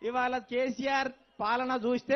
ఇవాళ కేసీఆర్ పాలన చూస్తే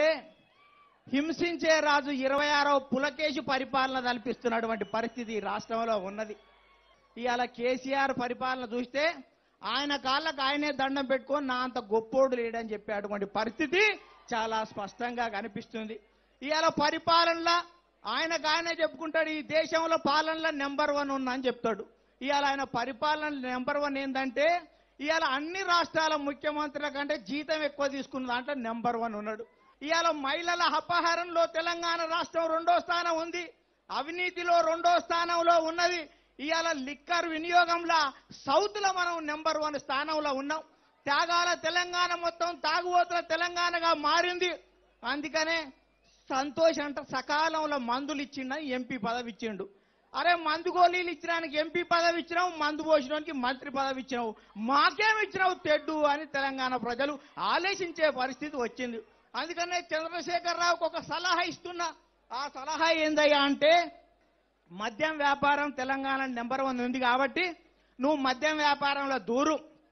హింసించే రాజు ఇరవై ఆరవ పులకేశి పరిపాలన కల్పిస్తున్నటువంటి పరిస్థితి ఈ రాష్ట్రంలో ఉన్నది ఇవాళ కేసీఆర్ పరిపాలన చూస్తే ఆయన కాళ్ళకు ఆయనే దండం పెట్టుకొని నా అంత గొప్పోడు లేడని చెప్పేటువంటి పరిస్థితి చాలా స్పష్టంగా కనిపిస్తుంది ఇవాళ పరిపాలనలో ఆయనకు ఆయనే చెప్పుకుంటాడు ఈ దేశంలో పాలనలో నెంబర్ వన్ ఉన్నా అని చెప్తాడు ఇవాళ ఆయన పరిపాలన నెంబర్ వన్ ఏంటంటే ఇవాళ అన్ని రాష్ట్రాల ముఖ్యమంత్రుల కంటే జీతం ఎక్కువ తీసుకున్న దాంట్లో నెంబర్ వన్ ఉన్నాడు ఇవాళ మహిళల అపహారంలో తెలంగాణ రాష్ట్రం రెండో స్థానం ఉంది అవినీతిలో రెండో స్థానంలో ఉన్నది ఇవాళ లిక్కర్ వినియోగంలో సౌత్ లో మనం నెంబర్ వన్ స్థానంలో ఉన్నాం త్యాగాల తెలంగాణ మొత్తం తాగుబోతుల తెలంగాణగా మారింది అందుకనే సంతోష్ అంట సకాలంలో మందులు ఇచ్చిండని ఎంపీ పదవి ఇచ్చిండు అరే మందు గోళీలు ఇచ్చినానికి ఎంపీ పదవి ఇచ్చినావు మందు పోసినానికి మంత్రి పదవి ఇచ్చినావు మాకేం ఇచ్చినావు తెడ్డు అని తెలంగాణ ప్రజలు ఆలోచించే పరిస్థితి వచ్చింది అందుకనే చంద్రశేఖరరావుకు ఒక సలహా ఇస్తున్నా ఆ సలహా ఏందయ్యా అంటే మద్యం వ్యాపారం తెలంగాణ నెంబర్ వన్ ఉంది కాబట్టి నువ్వు మద్యం వ్యాపారంలో దూరు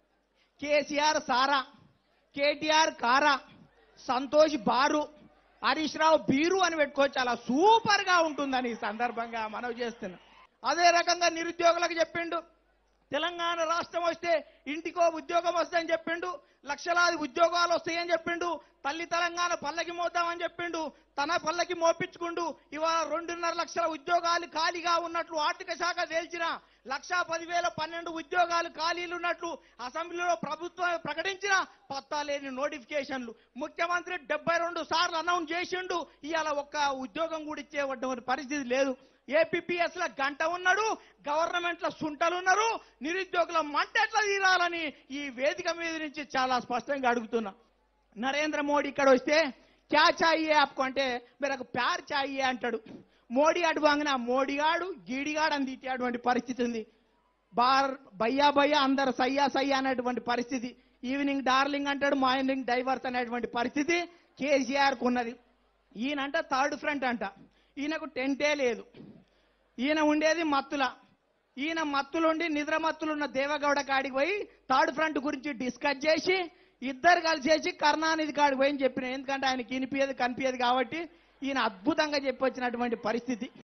కేసీఆర్ సారా కేటీఆర్ కారా సంతోష్ బారు హరీష్ రావు బీరు అని పెట్టుకోవచ్చు చాలా సూపర్ గా ఉంటుందని ఈ సందర్భంగా మనవి చేస్తున్నా అదే రకంగా నిరుద్యోగులకు చెప్పిండు తెలంగాణ రాష్ట్రం వస్తే ఇంటికో ఉద్యోగం వస్తాయని చెప్పిండు లక్షలాది ఉద్యోగాలు వస్తాయని చెప్పిండు తల్లి తెలంగాణ పల్లకి మోద్దామని చెప్పిండు తన పల్లకి మోపించుకుండు ఇవాళ రెండున్నర లక్షల ఉద్యోగాలు ఖాళీగా ఉన్నట్లు ఆర్థిక శాఖ తేల్చిన లక్షా పదివేల పన్నెండు ఉద్యోగాలు ఖాళీలు ఉన్నట్లు అసెంబ్లీలో ప్రభుత్వం ప్రకటించిన పత్తా లేని నోటిఫికేషన్లు ముఖ్యమంత్రి డెబ్బై రెండు సార్లు అనౌన్స్ చేసిండు ఇవాళ ఒక్క ఉద్యోగం కూడా ఇచ్చేటువంటి పరిస్థితి లేదు ఏపీపీఎస్ లో గంట ఉన్నాడు గవర్నమెంట్ లో సుంటలు ఉన్నారు నిరుద్యోగుల మంట ఎట్లా తీరాలని ఈ వేదిక మీద నుంచి చాలా స్పష్టంగా అడుగుతున్నా నరేంద్ర మోడీ ఇక్కడ వస్తే క్యా చాయియే ఆప్కు అంటే మీరు ప్యార్ చాయియే అంటాడు మోడీ అడుగుగానే ఆ మోడీగాడు గీడిగాడు అని తిట్టేటువంటి పరిస్థితి ఉంది బార్ భయ్యా భయ్యా అందరు సయ్యా సయ్యా అనేటువంటి పరిస్థితి ఈవినింగ్ డార్లింగ్ అంటాడు మార్నింగ్ డైవర్స్ అనేటువంటి పరిస్థితి కేసీఆర్కు ఉన్నది ఈయనంట థర్డ్ ఫ్రంట్ అంట ఈయనకు టెంటే లేదు ఈయన ఉండేది మత్తుల ఈయన మత్తులుండి నిద్ర మత్తులున్న దేవగౌడ కాడికి పోయి థర్డ్ ఫ్రంట్ గురించి డిస్కస్ చేసి ఇద్దరు కలిసేసి కరుణానిధి కాడికి పోయి అని చెప్పిన ఎందుకంటే ఆయనకి వినిపించేది కనిపించేది కాబట్టి ఈయన అద్భుతంగా చెప్పొచ్చినటువంటి పరిస్థితి